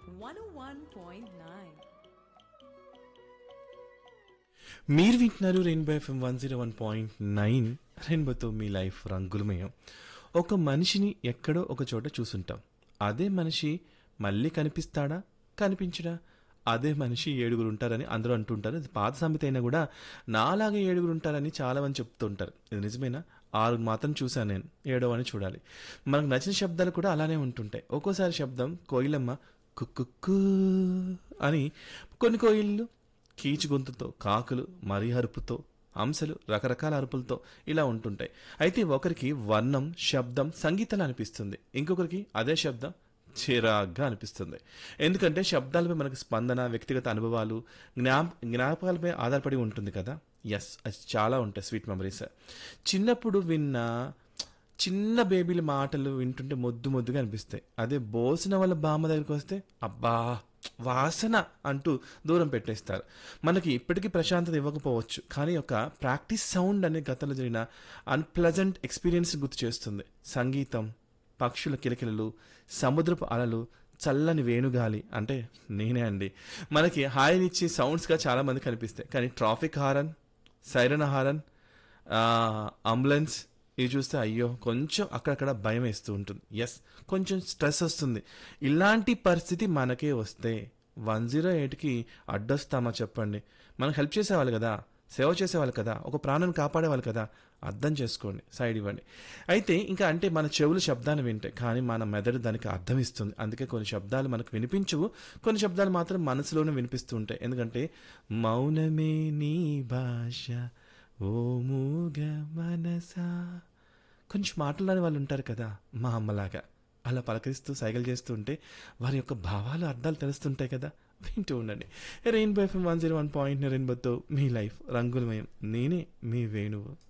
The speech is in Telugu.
101.9. మీరు వింటున్నారు rainbow FM one zero one point nine రెయిన్బోతో మీ లైఫ్ రంగులమయం ఒక మనిషిని ఎక్కడో ఒక చోట చూసుంటాం అదే మనిషి మళ్ళీ కనిపిస్తాడా కనిపించడా అదే మనిషి ఏడుగురు ఉంటారని అందరూ అంటుంటారు ఇది పాత సామెత అయినా కూడా నాలాగే ఏడుగురు ఉంటారని చాలా మంది చెప్తుంటారు ఇది నిజమేనా ఆరు మాత్రం చూశాను నేను ఏడో అని చూడాలి మనకు నచ్చిన శబ్దాలు కూడా అలానే ఉంటుంటాయి ఒక్కోసారి శబ్దం కోయిలమ్మ కుక్కు అని కొన్ని కోయిళ్ళు కీచు గొంతుతో కాకులు మరీ అరుపుతో అంశలు రకరకాల అరుపులతో ఇలా ఉంటుంటాయి అయితే ఒకరికి వర్ణం శబ్దం సంగీతం అనిపిస్తుంది ఇంకొకరికి అదే శబ్దం చిరాగ్గా అనిపిస్తుంది ఎందుకంటే శబ్దాలపై మనకు స్పందన వ్యక్తిగత అనుభవాలు జ్ఞాప జ్ఞాపకాలపై ఆధారపడి ఉంటుంది కదా ఎస్ అది చాలా ఉంటాయి స్వీట్ మెమరీస్ చిన్నప్పుడు విన్న చిన్న బేబీల మాటలు వింటుంటే మొద్దు మొద్దుగా అనిపిస్తాయి అదే బోసిన వాళ్ళ బామ్మ దగ్గరికి వస్తే అబ్బా వాసన అంటూ దూరం పెట్టేస్తారు మనకి ఇప్పటికీ ప్రశాంతత ఇవ్వకపోవచ్చు కానీ ఒక ప్రాక్టీస్ సౌండ్ అనే గతంలో జరిగిన అన్ప్లజెంట్ ఎక్స్పీరియన్స్ గుర్తు చేస్తుంది సంగీతం పక్షుల కిలకిలలు సముద్రపు అలలు చల్లని వేణుగాలి అంటే నేనే అండి మనకి హాయినిచ్చే సౌండ్స్గా చాలా మంది కనిపిస్తాయి కానీ ట్రాఫిక్ హారన్ సైరన్ హారన్ ఆ, అంబులెన్స్ ఇవి చూస్తే అయ్యో కొంచెం అక్కడక్కడ భయం వేస్తూ ఉంటుంది ఎస్ కొంచెం స్ట్రెస్ వస్తుంది ఇలాంటి పరిస్థితి మనకే వస్తే వన్ జీరో ఎయిట్కి అడ్డొస్తామా చెప్పండి మనకు హెల్ప్ చేసేవాళ్ళు కదా సేవ చేసేవాళ్ళు కదా ఒక ప్రాణాన్ని కాపాడేవాళ్ళు కదా అర్థం చేసుకోండి సైడ్ ఇవ్వండి అయితే ఇంకా అంటే మన చెవులు శబ్దాన్ని వింటాయి కానీ మన మెదడు దానికి అర్థం ఇస్తుంది అందుకే కొన్ని శబ్దాలు మనకు వినిపించవు కొన్ని శబ్దాలు మాత్రం మనసులోనే వినిపిస్తూ ఉంటాయి ఎందుకంటే మౌనమే నీ భాష ఓ మూగ మనసా కొంచెం మాట్లాడే వాళ్ళు ఉంటారు కదా మా అమ్మలాగా అలా పలకరిస్తూ సైకిల్ చేస్తూ ఉంటే వారి యొక్క భావాలు అర్థాలు తెలుస్తుంటాయి కదా వింటూ ఉండండి rainbow FM one zero one point రెయిన్బోతో మీ లైఫ్ రంగులమయం నేనే మీ వేణువు